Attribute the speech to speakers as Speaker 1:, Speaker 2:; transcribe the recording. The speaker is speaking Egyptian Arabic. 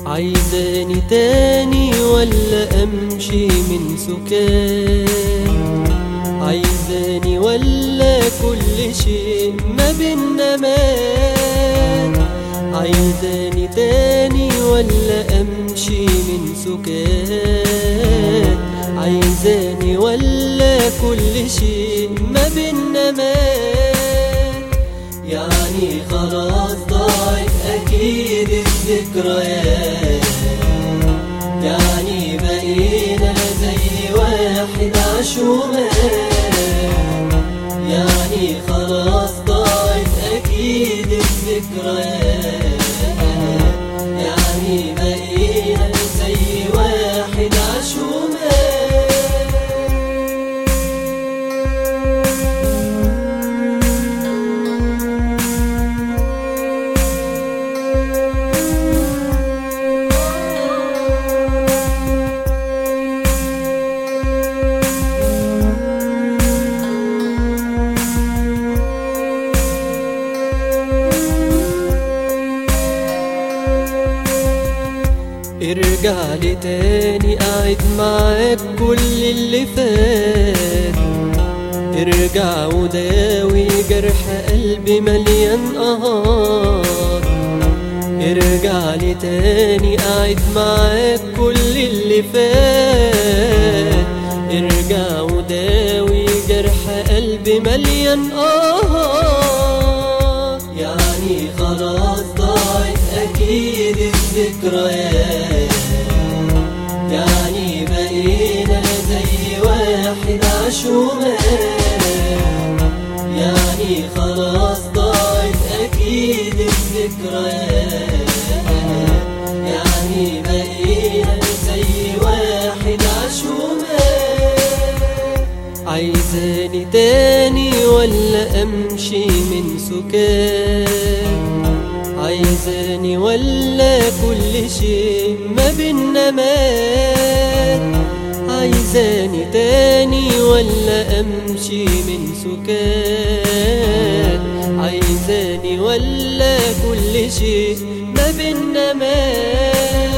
Speaker 1: عايزاني تاني ولا امشي من سكان عايزاني ولا كل شيء ما بينا مات عايزاني تاني ولا امشي من سكان عايزاني ولا كل شيء ما بينا مات يعني خلاص ضاعت اكيد الذكريات يعني بقينا زي واحد عاش ومات يعني خلاص ضاعت اكيد الذكريات يعني بقينا زي واحد عاش ومات ارجع لي تاني قاعد معاك كل اللي فات ارجع وداوي جرح قلبي مليان قهار ارجع لي تاني قاعد معاك كل اللي فات ارجع وداوي جرح قلبي مليان قهار يعني خلاص ضاعت اكيد الذكريات يعني بقينا زي واحد عاش ومات يعني خلاص ضاعت اكيد الذكريات يعني بقينا زي واحد عاش ومات عايزاني تاني ولا امشي من سكان عايزاني ولا كل شيء ما بينا مات عايزاني تاني ولا امشي من سكان عايزاني ولا كل شيء ما بينا مات